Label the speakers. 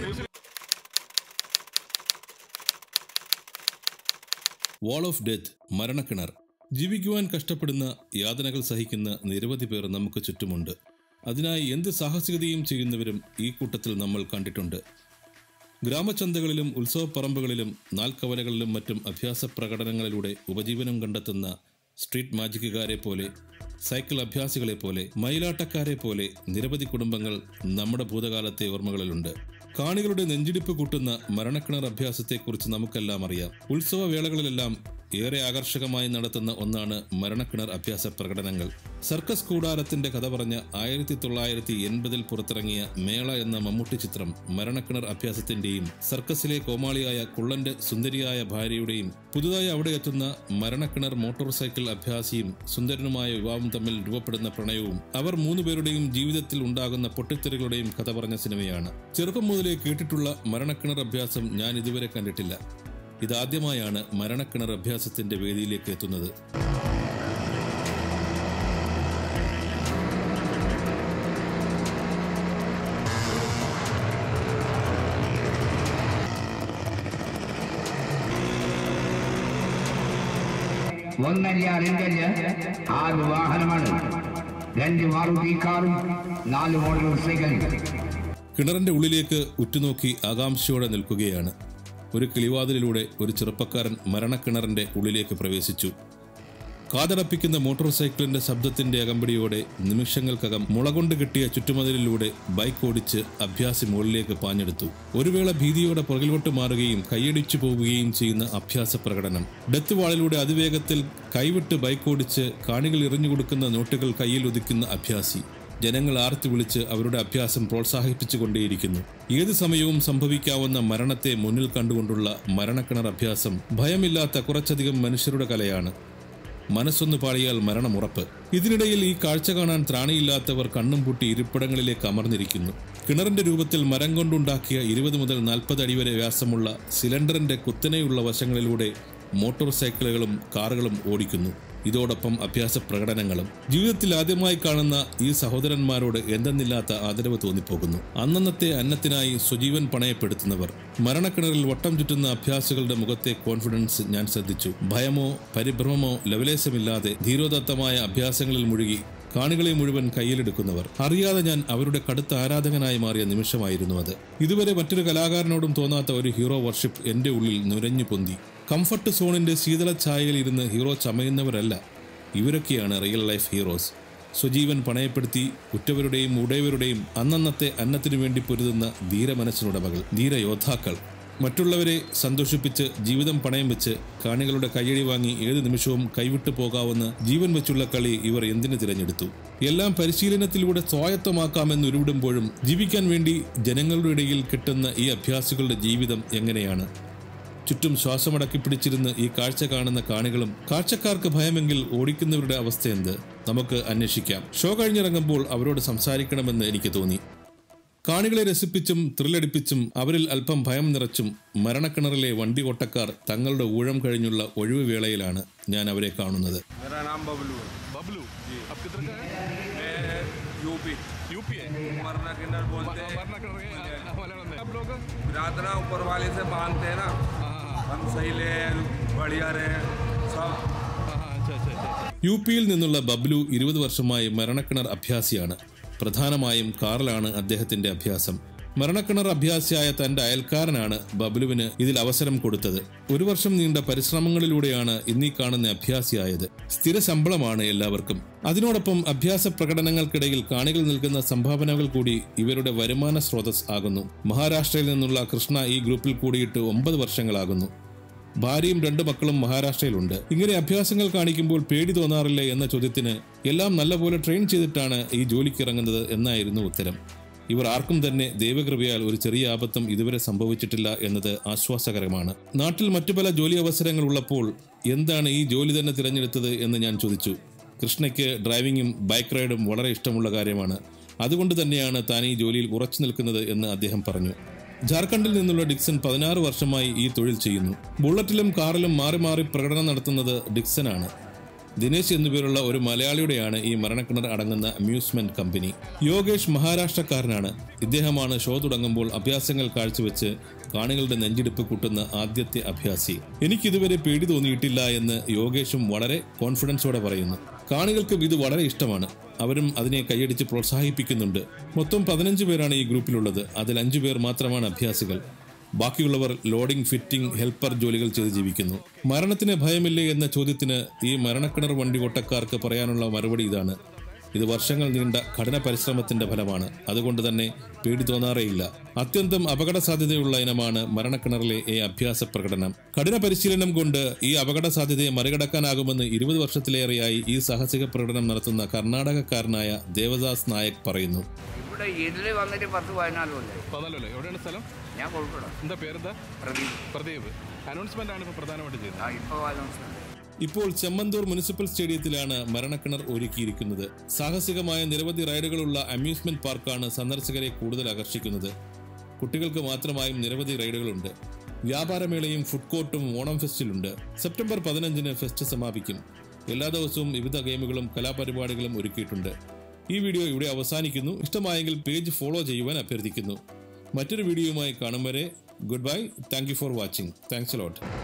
Speaker 1: wall of death മരണക്കിണർ ജീവിക്കുവാൻ കഷ്ടപ്പെടുന്ന യാതനകൾ സഹിക്കുന്ന നിരവധി പേർ നമുക്ക് ചുറ്റുമുണ്ട് അതിനായി എന്ത് സാഹസികതയും ചെയ്യുന്നവരും ഈ കൂട്ടത്തിൽ നമ്മൾ കണ്ടിട്ടുണ്ട് ഗ്രാമചന്തകളിലും ഉത്സവപ്പറമ്പുകളിലും നാൽക്കവലകളിലും മറ്റും അഭ്യാസ പ്രകടനങ്ങളിലൂടെ ഉപജീവനം കണ്ടെത്തുന്ന സ്ട്രീറ്റ് മാജിക്കുകാരെ പോലെ സൈക്കിൾ അഭ്യാസികളെ പോലെ മയിലാട്ടക്കാരെ പോലെ നിരവധി കുടുംബങ്ങൾ നമ്മുടെ ഭൂതകാലത്തെ ഓർമ്മകളിലുണ്ട് കാണികളുടെ നെഞ്ചിടിപ്പ് കൂട്ടുന്ന മരണക്കിണർ അഭ്യാസത്തെക്കുറിച്ച് നമുക്കെല്ലാം അറിയാം ഉത്സവ വേളകളിലെല്ലാം ഏറെ ആകർഷകമായി നടത്തുന്ന ഒന്നാണ് മരണക്കിണർ അഭ്യാസ പ്രകടനങ്ങൾ സർക്കസ് കൂടാരത്തിന്റെ കഥ പറഞ്ഞ ആയിരത്തി തൊള്ളായിരത്തി എൺപതിൽ പുറത്തിറങ്ങിയ മേള എന്ന മമ്മൂട്ടി ചിത്രം മരണക്കിണർ അഭ്യാസത്തിന്റെയും സർക്കസിലെ കോമാളിയായ കുള്ളന്റെ സുന്ദരിയായ ഭാര്യയുടെയും പുതുതായി അവിടെ എത്തുന്ന മരണക്കിണർ മോട്ടോർ സൈക്കിൾ അഭ്യാസിയും സുന്ദരനുമായ യുവാവും തമ്മിൽ രൂപപ്പെടുന്ന പ്രണയവും അവർ മൂന്നുപേരുടെയും ജീവിതത്തിൽ ഉണ്ടാകുന്ന പൊട്ടിത്തെറികളുടെയും കഥ പറഞ്ഞ സിനിമയാണ് ചെറുപ്പം മുതലേ കേട്ടിട്ടുള്ള മരണക്കിണർ അഭ്യാസം ഞാൻ ഇതുവരെ കണ്ടിട്ടില്ല ഇതാദ്യമായാണ് മരണക്കിണർ അഭ്യാസത്തിന്റെ വേദിയിലേക്ക് എത്തുന്നത്
Speaker 2: ഒന്നല്ല രണ്ടല്ല ആറ് വാഹനമാണ് രണ്ട് മാറുതി കാറും നാല് മോട്ടോർ സൈക്കിൾ
Speaker 1: കിണറിന്റെ ഉള്ളിലേക്ക് ഉറ്റുനോക്കി ആകാംക്ഷയോടെ നിൽക്കുകയാണ് ഒരു കിളിവാതിലിലൂടെ ഒരു ചെറുപ്പക്കാരൻ മരണക്കിണറിന്റെ ഉള്ളിലേക്ക് പ്രവേശിച്ചു കാതടപ്പിക്കുന്ന മോട്ടോർ സൈക്കിളിന്റെ ശബ്ദത്തിന്റെ അകമ്പടിയോടെ നിമിഷങ്ങൾക്കകം മുളകൊണ്ട് കിട്ടിയ ചുറ്റുമതിലിലൂടെ ബൈക്ക് ഓടിച്ച് അഭ്യാസി മുകളിലേക്ക് പാഞ്ഞെടുത്തു ഒരു വേള ഭീതിയോടെ പുറകിലോട്ട് മാറുകയും കൈയടിച്ചു പോവുകയും ചെയ്യുന്ന അഭ്യാസ പ്രകടനം ഡെത്ത് വാളിലൂടെ അതിവേഗത്തിൽ കൈവിട്ട് ബൈക്ക് ഓടിച്ച് കാണികൾ എറിഞ്ഞു കൊടുക്കുന്ന നോട്ടുകൾ കയ്യിൽ ഒതുക്കുന്ന അഭ്യാസി ജനങ്ങൾ ആർത്തി വിളിച്ച് അവരുടെ അഭ്യാസം പ്രോത്സാഹിപ്പിച്ചുകൊണ്ടേയിരിക്കുന്നു ഏത് സമയവും സംഭവിക്കാവുന്ന മരണത്തെ മുന്നിൽ കണ്ടുകൊണ്ടുള്ള മരണക്കിണർ അഭ്യാസം ഭയമില്ലാത്ത കുറച്ചധികം മനുഷ്യരുടെ കലയാണ് മനസ്സൊന്ന് പാടിയാൽ മരണമുറപ്പ് ഇതിനിടയിൽ ഈ കാഴ്ച കാണാൻ ത്രാണിയില്ലാത്തവർ കണ്ണും പൂട്ടി ഇരിപ്പിടങ്ങളിലേക്ക് അമർന്നിരിക്കുന്നു കിണറിന്റെ രൂപത്തിൽ മരം കൊണ്ടുണ്ടാക്കിയ ഇരുപത് മുതൽ നാൽപ്പത് അടി വരെ വ്യാസമുള്ള സിലിണ്ടറിന്റെ കുത്തനെയുള്ള വശങ്ങളിലൂടെ മോട്ടോർ സൈക്കിളുകളും കാറുകളും ഓടിക്കുന്നു ഇതോടൊപ്പം അഭ്യാസ പ്രകടനങ്ങളും ജീവിതത്തിൽ ആദ്യമായി കാണുന്ന ഈ സഹോദരന്മാരോട് എന്തെന്നില്ലാത്ത ആദരവ് തോന്നിപ്പോകുന്നു അന്നന്നത്തെ അന്നത്തിനായി സ്വജീവൻ പണയപ്പെടുത്തുന്നവർ മരണക്കിണറിൽ വട്ടം ചുറ്റുന്ന അഭ്യാസികളുടെ മുഖത്തെ കോൺഫിഡൻസ് ഞാൻ ശ്രദ്ധിച്ചു ഭയമോ പരിഭ്രമമോ ലവലേശമില്ലാതെ ധീരോദത്തമായ അഭ്യാസങ്ങളിൽ മുഴുകി കാണികളെ മുഴുവൻ കയ്യിലെടുക്കുന്നവർ അറിയാതെ ഞാൻ അവരുടെ കടുത്ത ആരാധകനായി മാറിയ നിമിഷമായിരുന്നു അത് ഇതുവരെ മറ്റൊരു കലാകാരനോടും തോന്നാത്ത ഒരു ഹീറോ വർഷിപ്പ് എന്റെ ഉള്ളിൽ നുരഞ്ഞു പൊന്തി കംഫർട്ട് സോണിന്റെ ശീതള ഛായയിൽ ഇരുന്ന് ഹീറോ ചമയുന്നവരല്ല ഇവരൊക്കെയാണ് റിയൽ ലൈഫ് ഹീറോസ് സ്വജീവൻ പണയപ്പെടുത്തി ഉറ്റവരുടെയും ഉടയവരുടെയും അന്നന്നത്തെ അന്നത്തിനു വേണ്ടി പൊരുതുന്ന ധീരമനസ്സിനുടമകൾ ധീരയോദ്ധാക്കൾ മറ്റുള്ളവരെ സന്തോഷിപ്പിച്ച് ജീവിതം പണയം വെച്ച് കാണികളുടെ കയ്യടി വാങ്ങി ഏത് നിമിഷവും കൈവിട്ടു പോകാവുന്ന ജീവൻ വെച്ചുള്ള കളി ഇവർ എന്തിനു തിരഞ്ഞെടുത്തു എല്ലാം പരിശീലനത്തിലൂടെ സ്വായത്തമാക്കാമെന്ന് ഉരുവിടുമ്പോഴും ജീവിക്കാൻ വേണ്ടി ജനങ്ങളുടെ ഇടയിൽ കിട്ടുന്ന ഈ അഭ്യാസികളുടെ ജീവിതം എങ്ങനെയാണ് ചുറ്റും ശ്വാസമടക്കി പിടിച്ചിരുന്ന് ഈ കാഴ്ച കാണുന്ന കാണികളും കാഴ്ചക്കാർക്ക് ഭയമെങ്കിൽ ഓടിക്കുന്നവരുടെ അവസ്ഥ എന്ത് നമുക്ക് അന്വേഷിക്കാം ഷോ കഴിഞ്ഞിറങ്ങുമ്പോൾ അവരോട് സംസാരിക്കണമെന്ന് എനിക്ക് തോന്നി കാണികളെ രസിപ്പിച്ചും ത്രില്ലടിപ്പിച്ചും അവരിൽ അല്പം ഭയം നിറച്ചും മരണക്കിണറിലെ വണ്ടി ഓട്ടക്കാർ തങ്ങളുടെ ഊഴം കഴിഞ്ഞുള്ള ഒഴിവ് വേളയിലാണ് ഞാൻ അവരെ കാണുന്നത്
Speaker 3: मेरा नाम बबलू है
Speaker 4: बबलू जी अब किधर का है
Speaker 3: मैं यूपी
Speaker 4: यूपी है
Speaker 3: मरना किन्नर बोलते हैं
Speaker 4: मरना कर रहे हैं मलयालम में आप लोग
Speaker 3: रात ना ऊपर वाले से मांगते हैं ना हम सही ले बढ़िया रहे सब
Speaker 4: हाँ हाँ अच्छा अच्छा अच्छा
Speaker 1: യു പിയിൽ നിന്നുള്ള ബബ്ലു ഇരുപത് വർഷമായി മരണക്കിണർ അഭ്യാസിയാണ് പ്രധാനമായും കാറിലാണ് അദ്ദേഹത്തിന്റെ അഭ്യാസം മരണക്കിണർ അഭ്യാസിയായ തന്റെ അയൽക്കാരനാണ് ബബ്ലുവിന് ഇതിൽ അവസരം കൊടുത്തത് ഒരു വർഷം നീണ്ട പരിശ്രമങ്ങളിലൂടെയാണ് ഇന്നീ കാണുന്ന അഭ്യാസിയായത് സ്ഥിര ശമ്പളമാണ് എല്ലാവർക്കും അതിനോടൊപ്പം അഭ്യാസ പ്രകടനങ്ങൾക്കിടയിൽ കാണികൾ നൽകുന്ന സംഭാവനകൾ കൂടി ഇവരുടെ വരുമാന സ്രോതസ് ആകുന്നു മഹാരാഷ്ട്രയിൽ നിന്നുള്ള കൃഷ്ണ ഈ ഗ്രൂപ്പിൽ കൂടിയിട്ട് ഒമ്പത് വർഷങ്ങളാകുന്നു ഭാര്യയും രണ്ട് മക്കളും മഹാരാഷ്ട്രയിലുണ്ട് ഇങ്ങനെ അഭ്യാസങ്ങൾ കാണിക്കുമ്പോൾ പേടി തോന്നാറില്ലേ എന്ന ചോദ്യത്തിന് എല്ലാം നല്ലപോലെ ട്രെയിൻ ചെയ്തിട്ടാണ് ഈ ജോലിക്ക് ഇറങ്ങുന്നത് എന്നായിരുന്നു ഉത്തരം ഇവർ ആർക്കും തന്നെ ദൈവകൃപയാൽ ഒരു ചെറിയ ആപത്തും ഇതുവരെ സംഭവിച്ചിട്ടില്ല എന്നത് ആശ്വാസകരമാണ് നാട്ടിൽ മറ്റു പല ജോലി അവസരങ്ങൾ ഉള്ളപ്പോൾ എന്താണ് ഈ ജോലി തന്നെ തിരഞ്ഞെടുത്തത് എന്ന് ഞാൻ ചോദിച്ചു കൃഷ്ണയ്ക്ക് ഡ്രൈവിംഗും ബൈക്ക് റൈഡും വളരെ ഇഷ്ടമുള്ള കാര്യമാണ് അതുകൊണ്ട് തന്നെയാണ് താൻ ഈ ജോലിയിൽ ഉറച്ചു നിൽക്കുന്നത് എന്ന് അദ്ദേഹം പറഞ്ഞു ജാർഖണ്ഡിൽ നിന്നുള്ള ഡിക്സൺ പതിനാറ് വർഷമായി ഈ തൊഴിൽ ചെയ്യുന്നു ബുള്ളറ്റിലും കാറിലും മാറി മാറി പ്രകടനം നടത്തുന്നത് ഡിക്സനാണ് ദിനേശ് എന്നുപേരുള്ള ഒരു മലയാളിയുടെയാണ് ഈ മരണക്കിണർ അടങ്ങുന്ന അമ്യൂസ്മെന്റ് കമ്പനി യോഗേഷ് മഹാരാഷ്ട്രക്കാരനാണ് ഇദ്ദേഹമാണ് ഷോ തുടങ്ങുമ്പോൾ അഭ്യാസങ്ങൾ കാഴ്ചവെച്ച് കാണികളുടെ നെഞ്ചിടിപ്പ് കൂട്ടുന്ന ആദ്യത്തെ അഭ്യാസി എനിക്കിതുവരെ പേടി തോന്നിയിട്ടില്ല എന്ന് യോഗേഷും വളരെ കോൺഫിഡൻസോടെ പറയുന്നു കാണികൾക്കും ഇത് വളരെ ഇഷ്ടമാണ് അവരും അതിനെ കൈയടിച്ച് പ്രോത്സാഹിപ്പിക്കുന്നുണ്ട് മൊത്തം പതിനഞ്ച് പേരാണ് ഈ ഗ്രൂപ്പിലുള്ളത് അതിൽ അഞ്ചു പേർ മാത്രമാണ് അഭ്യാസികൾ ബാക്കിയുള്ളവർ ലോഡിംഗ് ഫിറ്റിംഗ് ഹെൽപ്പർ ജോലികൾ ചെയ്ത് ജീവിക്കുന്നു മരണത്തിന് ഭയമില്ലേ എന്ന ചോദ്യത്തിന് ഈ മരണക്കിണർ വണ്ടി ഓട്ടക്കാർക്ക് പറയാനുള്ള മറുപടി ഇതാണ് ഇത് വർഷങ്ങൾ നീണ്ട കഠിന പരിശ്രമത്തിന്റെ ഫലമാണ് അതുകൊണ്ട് തന്നെ പേടി തോന്നാറേയില്ല അത്യന്തം അപകട സാധ്യതയുള്ള ഇനമാണ് മരണക്കിണറിലെ ഈ അഭ്യാസ പ്രകടനം കഠിന പരിശീലനം കൊണ്ട് ഈ അപകട സാധ്യതയെ മറികടക്കാനാകുമെന്ന് ഇരുപത് വർഷത്തിലേറെയായി ഈ സാഹസിക പ്രകടനം നടത്തുന്ന കർണാടകക്കാരനായ ദേവദാസ് നായക് പറയുന്നു
Speaker 2: ഇവിടെ ഇതിൽ വന്നിട്ട് പത്ത് പതിനാല് കൊല്ലായി
Speaker 4: പതിനാലല്ലേ എവിടെയാണ് സ്ഥലം
Speaker 2: ഞാൻ കൊഴുപ്പിടാം
Speaker 4: എന്താ പേരെന്താ
Speaker 2: പ്രദീപ്
Speaker 4: പ്രദീപ് അനൗൺസ്മെന്റ് ആണ് ഇപ്പോൾ പ്രധാനമായിട്ട് ചെയ്യുന്നത്
Speaker 2: ആ ഇപ്പോൾ വാലംസ്
Speaker 1: ഇപ്പോൾ ചെമ്മന്തൂർ മുനിസിപ്പൽ സ്റ്റേഡിയത്തിലാണ് മരണക്കിണർ ഒരുക്കിയിരിക്കുന്നത് സാഹസികമായ നിരവധി റൈഡുകളുള്ള അമ്യൂസ്മെന്റ് പാർക്കാണ് സന്ദർശകരെ കൂടുതൽ ആകർഷിക്കുന്നത് കുട്ടികൾക്ക് മാത്രമായും നിരവധി റൈഡുകളുണ്ട് വ്യാപാരമേളയും ഫുഡ് കോർട്ടും ഓണം ഫെസ്റ്റിലുണ്ട് സെപ്റ്റംബർ പതിനഞ്ചിന് ഫെസ്റ്റ് സമാപിക്കും എല്ലാ ദിവസവും വിവിധ ഗെയിമുകളും കലാപരിപാടികളും ഒരുക്കിയിട്ടുണ്ട് ഈ വീഡിയോ ഇവിടെ അവസാനിക്കുന്നു ഇഷ്ടമായെങ്കിൽ പേജ് ഫോളോ ചെയ്യുവാൻ അഭ്യർത്ഥിക്കുന്നു മറ്റൊരു വീഡിയോയുമായി കാണും വരെ good bye thank you for watching thanks lot